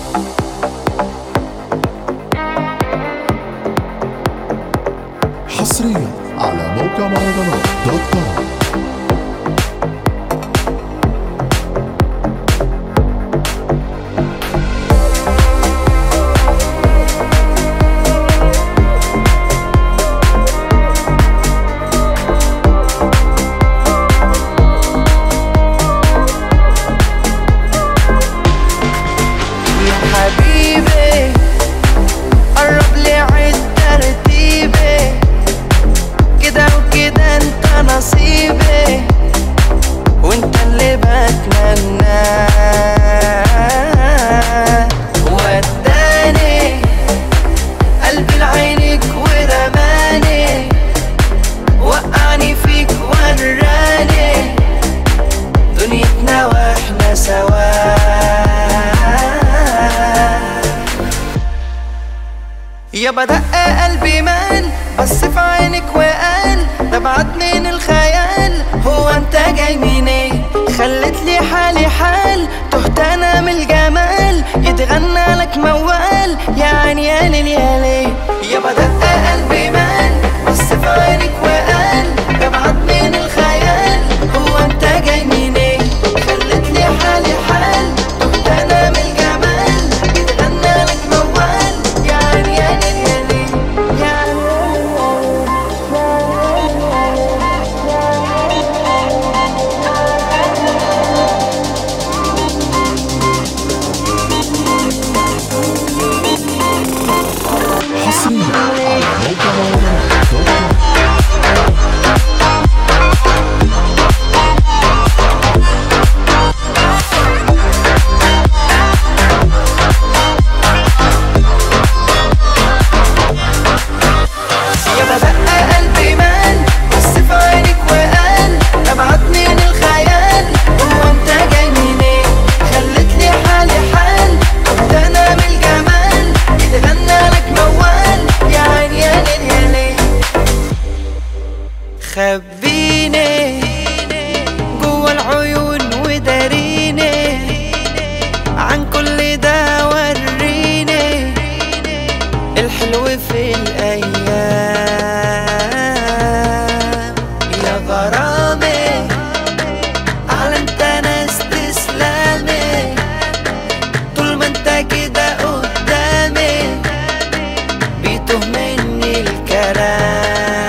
حصريا على موقع مهرجانات دوت كوم يا حبيبي قرب لي عد ترتيبي كده وكده انت نصيبي وانت اللي بتمناه وداني قلبي لعينك ورماني وقعني فيك وراني دنيتنا واحنا سوا يا بدق قلبي مال بس في عينك وقال ده بعد من الخيال هو انت جاي منين خلت لي حالي حال تهت انا من الجمال يتغنى لك موال يا عيني يا ليل يا ليل يا بدق قلبي مال بس في عينك وقال ده بعد من الخيال هو انت جاي منين خلت لي حالي حال تهت انا من الجمال يتغنى لك موال يا عيني يا ليل يا ليل يا حصريا على موقع مهرجانات دوت كوم يا بدق قلبي مال بس في عينك وقال ابعد من الخيال هو انت جاي منين خلت لي حالي حال كنت انا من الجمال يتغنى لك موال يا عين يا ليل يا ليل خبيني جوا العيون وداريني عن كل ده وريني الحلو في الأيام يا غرامي على انت انا استسلامي طول ما انت كده قدامي بيتوه مني الكلام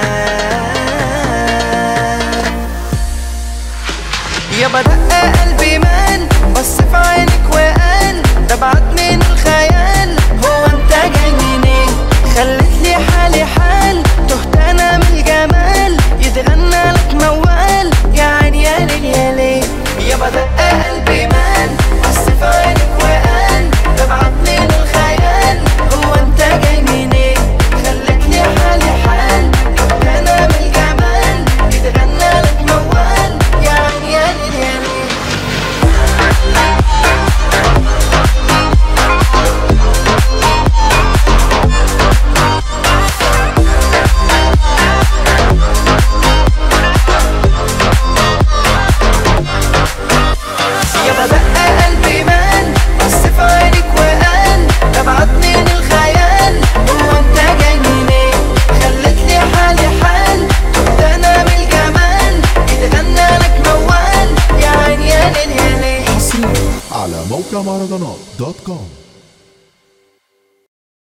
يا بدق قلبي مال بس في عينك وقال ده بعد من الخيال هو انت جاي منين خلت لي حالي حال تهت انا من الجمال يتغنى لك موال يا عيني يا ليل يا ليل يا بدق قلبي مال بس في عينك وقال ده بعد من الخيال هو انت جاي منين خلت لي حالي حال تهت انا من الجمال يتغنى لك موال يا عيني يا ليل يا ليل يا بدق قلبي مال بس في عينك وقال ده بعد من الخيال هو انت جاي منين خلت لي حالي حال كنت انا من الجمال يتغنى لك موال يا عيني يا ليل يا ليل حصريا على موقع مهرجانات دوت كوم